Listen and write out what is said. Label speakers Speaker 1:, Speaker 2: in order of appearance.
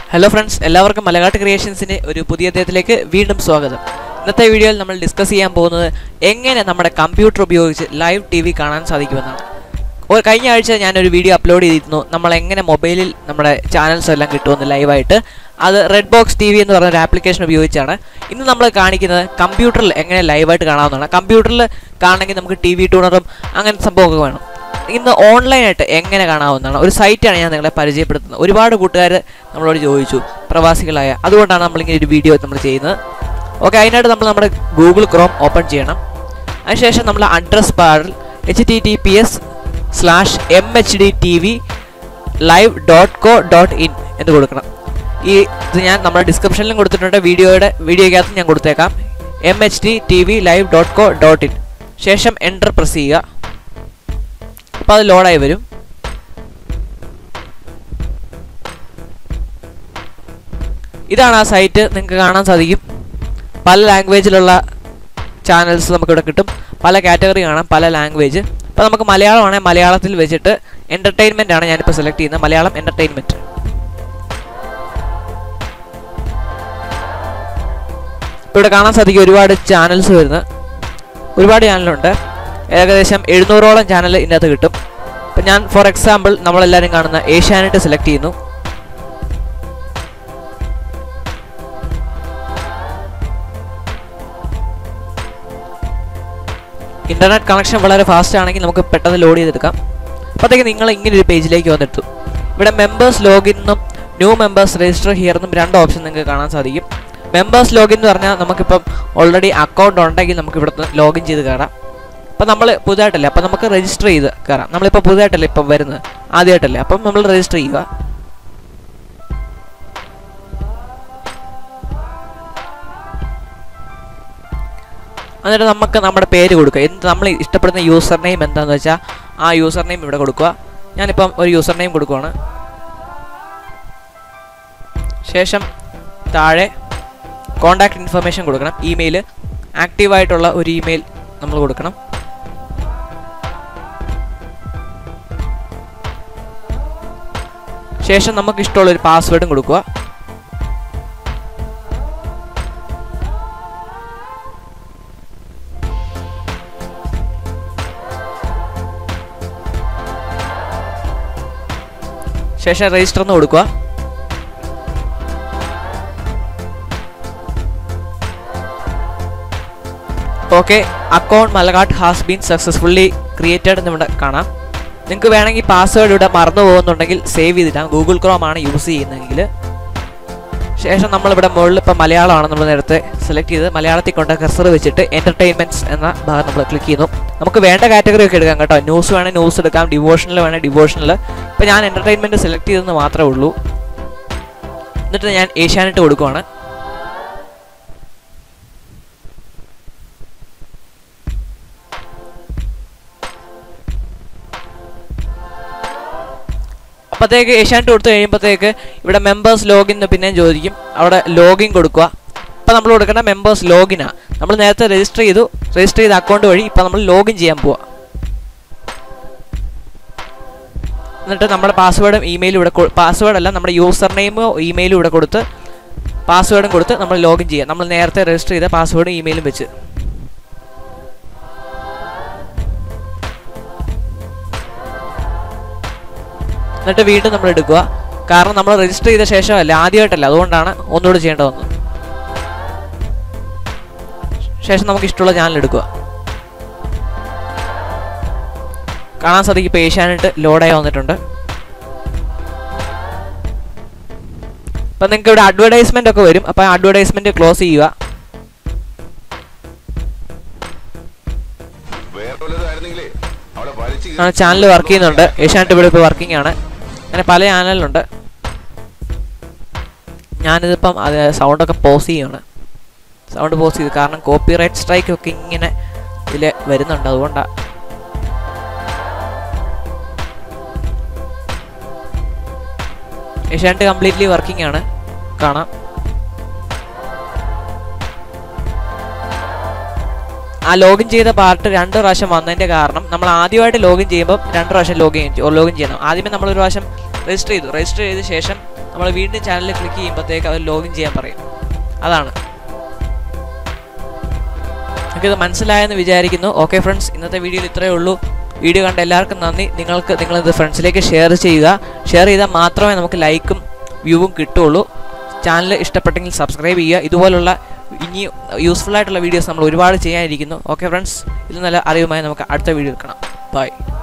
Speaker 1: hello friends എല്ലാവർക്കും മലകാട്ട് ക്രിയേഷൻസിൻ്റെ ഒരു പുതിയ അധ്യായത്തിലേക്ക് വീണ്ടും സ്വാഗതം ഇന്നത്തെ വീഡിയോയിൽ നമ്മൾ ഡിസ്കസ് ചെയ്യാൻ പോകുന്നത് എങ്ങനെ നമ്മുടെ കമ്പ്യൂട്ടർ ഉപയോഗിച്ച് ലൈവ് ടി വി കാണാൻ സാധിക്കുമെന്നാണ് ഒരു കഴിഞ്ഞ ആഴ്ച ഞാനൊരു വീഡിയോ അപ്ലോഡ് ചെയ്തിരുന്നു നമ്മൾ എങ്ങനെ മൊബൈലിൽ നമ്മുടെ ചാനൽസ് എല്ലാം കിട്ടുമെന്ന് ലൈവായിട്ട് അത് റെഡ് ബോക്സ് ടി വി എന്ന് പറഞ്ഞ ഒരു ആപ്ലിക്കേഷൻ ഉപയോഗിച്ചാണ് ഇന്ന് നമ്മൾ കാണിക്കുന്നത് കമ്പ്യൂട്ടറിൽ എങ്ങനെ ലൈവായിട്ട് കാണാവുന്നതാണ് കമ്പ്യൂട്ടറിൽ കാണണമെങ്കിൽ നമുക്ക് ടി വി ട്യൂണറും അങ്ങനത്തെ സംഭവമൊക്കെ വേണം ഇന്ന് ഓൺലൈനായിട്ട് എങ്ങനെ കാണാവുന്നതാണ് ഒരു സൈറ്റാണ് ഞാൻ നിങ്ങളെ പരിചയപ്പെടുത്തുന്നത് ഒരുപാട് കൂട്ടുകാർ നമ്മളോട് ചോദിച്ചു പ്രവാസികളായ അതുകൊണ്ടാണ് നമ്മളിങ്ങനെ ഒരു വീഡിയോ നമ്മൾ ചെയ്യുന്നത് ഓക്കെ അതിനായിട്ട് നമ്മൾ നമ്മുടെ ഗൂഗിൾ ക്രോം ഓപ്പൺ ചെയ്യണം അതിനുശേഷം നമ്മൾ അഡ്രസ് ബാറിൽ H T T P S slash M H D T V live dot co dot in എന്ന് കൊടുക്കണം ഈ ഇത് ഞാൻ നമ്മുടെ ഡിസ്ക്രിപ്ഷനിലും കൊടുത്തിട്ടുണ്ട് വീഡിയോയുടെ വീഡിയോയ്ക്കകത്ത് ഞാൻ കൊടുത്തേക്കാം M H D T V live dot co dot in ശേഷം എൻ്റർ പ്രസ് ചെയ്യുക അപ്പോൾ അത് ലോഡായി വരും ഇതാണ് ആ സൈറ്റ് നിങ്ങൾക്ക് കാണാൻ സാധിക്കും പല ലാംഗ്വേജിലുള്ള ചാനൽസ് നമുക്കിവിടെ കിട്ടും പല കാറ്റഗറി കാണാം പല ലാംഗ്വേജ് അപ്പോൾ നമുക്ക് മലയാളമാണെങ്കിൽ മലയാളത്തിൽ വെച്ചിട്ട് എൻ്റർടൈൻമെൻ്റ് ആണ് ഞാനിപ്പോൾ സെലക്ട് ചെയ്യുന്നത് മലയാളം എൻ്റർടൈൻമെൻറ്റ് ഇവിടെ കാണാൻ സാധിക്കും ഒരുപാട് ചാനൽസ് വരുന്നത് ഒരുപാട് ചാനലുണ്ട് ഏകദേശം എഴുന്നൂറോളം ചാനൽ ഇതിനകത്ത് കിട്ടും ഇപ്പം ഞാൻ ഫോർ എക്സാമ്പിൾ നമ്മളെല്ലാവരും കാണുന്ന ഏഷ്യാനെറ്റ് സെലക്ട് ചെയ്യുന്നു ഇന്റർനെറ്റ് കണക്ഷൻ വളരെ ഫാസ്റ്റ് ആണെങ്കിൽ നമുക്ക് പെട്ടെന്ന് ലോഡ് ചെയ്തെടുക്കാം അപ്പോഴത്തേക്ക് നിങ്ങൾ ഇങ്ങനെ ഒരു പേജിലേക്ക് വന്നെത്തു ഇവിടെ മെമ്പേഴ്സ് ലോഗിനും ന്യൂ മെമ്പേഴ്സ് രജിസ്റ്റർ ഹിയർ എന്നും രണ്ട് ഓപ്ഷൻ നിങ്ങൾക്ക് കാണാൻ സാധിക്കും മെമ്പേഴ്സ് ലോഗിൻ എന്ന് പറഞ്ഞാൽ നമുക്കിപ്പം ഓൾറെഡി അക്കൗണ്ട് ഉണ്ടെങ്കിൽ നമുക്ക് ഇവിടുന്ന് ലോഗിൻ ചെയ്ത് കയറാം അപ്പം നമ്മൾ പുതുതായിട്ടല്ലേ അപ്പം നമുക്ക് രജിസ്റ്റർ ചെയ്ത് കയറാം നമ്മളിപ്പോൾ പുതുതായിട്ടല്ലേ ഇപ്പം വരുന്നത് ആദ്യമായിട്ടല്ലേ അപ്പം നമ്മൾ രജിസ്റ്റർ ചെയ്യുക എന്നിട്ട് നമുക്ക് നമ്മുടെ പേര് കൊടുക്കുക എന്ത് നമ്മൾ ഇഷ്ടപ്പെടുന്ന യൂസർ നെയിം എന്താണെന്ന് വെച്ചാൽ ആ യൂസർ നെയിം ഇവിടെ കൊടുക്കുക ഞാനിപ്പം ഒരു യൂസർ നെയിം കൊടുക്കുവാണ് ശേഷം താഴെ കോണ്ടാക്ട് ഇൻഫർമേഷൻ കൊടുക്കണം ഇമെയിൽ ആക്റ്റീവായിട്ടുള്ള ഒരു ഇമെയിൽ നമ്മൾ കൊടുക്കണം ശേഷം നമുക്ക് ഇഷ്ടമുള്ള ഒരു പാസ്വേഡും കൊടുക്കുക ശേഷം രജിസ്റ്റർ എന്ന് കൊടുക്കുക ഓക്കെ അക്കൗണ്ട് മലകാട്ട് ഹാസ് ബീൻ സക്സസ്ഫുള്ളി ക്രിയേറ്റഡ് എന്നിവിടെ കാണാം നിങ്ങൾക്ക് വേണമെങ്കിൽ പാസ്വേഡ് ഇവിടെ മറന്നു പോകുന്നുണ്ടെങ്കിൽ സേവ് ചെയ്തിട്ടാം ഗൂഗിൾ ക്രോം ആണ് യൂസ് ചെയ്യുന്നതെങ്കിൽ ശേഷം നമ്മളിവിടെ മുകളിൽ ഇപ്പോൾ മലയാളമാണ് നമ്മൾ നേരത്തെ സെലക്ട് ചെയ്ത് മലയാളത്തിൽ കൊണ്ട് കർസർ വെച്ചിട്ട് എൻ്റർടൈൻമെൻറ്റ്സ് എന്ന ഭാഗം നമ്മൾ ക്ലിക്ക് ചെയ്യുന്നു നമുക്ക് വേണ്ട കാറ്റഗറി ഒക്കെ എടുക്കാം കേട്ടോ ന്യൂസ് വേണേൽ ന്യൂസ് എടുക്കാം ഡിവോഷണൽ വേണേൽ ഡിവോഷണൽ ഇപ്പോൾ ഞാൻ എൻ്റർടൈൻമെൻറ്റ് സെലക്ട് ചെയ്തെന്ന് മാത്രമേ ഉള്ളൂ എന്നിട്ട് ഞാൻ ഏഷ്യാനെറ്റ് കൊടുക്കുവാണ് അപ്പോഴത്തേക്ക് ഏഷ്യാനെറ്റ് കൊടുത്തു കഴിയുമ്പോഴത്തേക്ക് ഇവിടെ മെമ്പേഴ്സ് ലോഗിൻ പിന്നെ ചോദിക്കും അവിടെ ലോഗിൻ കൊടുക്കുക ഇപ്പം നമ്മൾ കൊടുക്കേണ്ട മെമ്പേഴ്സ് ലോഗിനാണ് നമ്മൾ നേരത്തെ രജിസ്റ്റർ ചെയ്തു രജിസ്റ്റർ ചെയ്ത അക്കൗണ്ട് വഴി ഇപ്പം നമ്മൾ ലോഗിൻ ചെയ്യാൻ പോവാം എന്നിട്ട് നമ്മുടെ പാസ്വേഡും ഇമെയിലും ഇവിടെ പാസ്വേഡ് അല്ല നമ്മുടെ യൂസർ നെയിമോ ഇമെയിലും ഇവിടെ കൊടുത്ത് പാസ്വേഡും കൊടുത്ത് നമ്മൾ ലോഗിൻ ചെയ്യാം നമ്മൾ നേരത്തെ രജിസ്റ്റർ ചെയ്ത പാസ്വേഡും ഇമെയിലും വെച്ച് എന്നിട്ട് വീണ്ടും നമ്മൾ എടുക്കുക കാരണം നമ്മൾ രജിസ്റ്റർ ചെയ്ത ശേഷമല്ല ആദ്യമായിട്ടല്ല അതുകൊണ്ടാണ് ഒന്നുകൂടെ ചെയ്യേണ്ട വന്നത് ശേഷം നമുക്ക് ഇഷ്ടമുള്ള ചാനൽ എടുക്കുക കാണാൻ സാധിക്കും ഇപ്പോൾ ഏഷ്യാനെറ്റ് ലോഡായി വന്നിട്ടുണ്ട് അപ്പം നിങ്ങൾക്ക് ഇവിടെ അഡ്വർടൈസ്മെൻ്റ് ഒക്കെ വരും അപ്പോൾ അഡ്വർടൈസ്മെൻറ്റ് ക്ലോസ് ചെയ്യുക
Speaker 2: വേറെ വല്ലതായിരുന്നെങ്കിലേ അവിടെ വലിച്ചു
Speaker 1: ആ ചാനൽ വർക്ക് ചെയ്യുന്നുണ്ട് ഏഷ്യാനെറ്റ് ഇവിടെ ഇപ്പോൾ വർക്കിംഗ് ആണ് അങ്ങനെ പല ചാനലുണ്ട് ഞാനിതിപ്പം അത് സൗണ്ടൊക്കെ പോസ് ചെയ്യുകയാണ് സൗണ്ട് പോസ് ചെയ്തു കാരണം കോപ്പി റൈറ്റ് സ്ട്രൈക്ക് ഒക്കെ ഇങ്ങനെ ഇതിൽ വരുന്നുണ്ട് അതുകൊണ്ടാണ് ഏഷ്യാനെറ്റ് കംപ്ലീറ്റ്ലി വർക്കിംഗ് ആണ് കാണാം ആ ലോഗിൻ ചെയ്ത പാർട്ട് രണ്ട് പ്രാവശ്യം വന്നതിന്റെ കാരണം നമ്മൾ ആദ്യമായിട്ട് ലോഗിൻ ചെയ്യുമ്പോൾ രണ്ട് പ്രാവശ്യം ലോഗിൻ ലോഗിൻ ചെയ്യണം ആദ്യമേ നമ്മൾ ഒരു പ്രാവശ്യം രജിസ്റ്റർ ചെയ്തു രജിസ്റ്റർ ചെയ്ത ശേഷം നമ്മൾ വീണ്ടും ചാനലിൽ ക്ലിക്ക് ചെയ്യുമ്പോഴത്തേക്ക് അവർ ലോഗിൻ ചെയ്യാൻ പറയും അതാണ് നിങ്ങൾക്കിത് മനസ്സിലായെന്ന് വിചാരിക്കുന്നു ഓക്കെ ഫ്രണ്ട്സ് ഇന്നത്തെ വീഡിയോയിൽ ഇത്രയേ ഉള്ളൂ വീഡിയോ കണ്ട എല്ലാവർക്കും നന്ദി നിങ്ങൾക്ക് നിങ്ങളിത് ഫ്രണ്ട്സിലേക്ക് ഷെയർ ചെയ്യുക ഷെയർ ചെയ്താൽ മാത്രമേ നമുക്ക് ലൈക്കും വ്യൂവും കിട്ടുള്ളൂ ചാനൽ ഇഷ്ടപ്പെട്ടെങ്കിൽ സബ്സ്ക്രൈബ് ചെയ്യുക ഇതുപോലുള്ള ഇനി യൂസ്ഫുൾ ആയിട്ടുള്ള വീഡിയോസ് നമ്മൾ ഒരുപാട് ചെയ്യാനിരിക്കുന്നു ഓക്കെ ഫ്രണ്ട്സ് ഇത് നല്ല അറിവുമായി നമുക്ക് അടുത്ത വീഡിയോ കാണാം ബൈ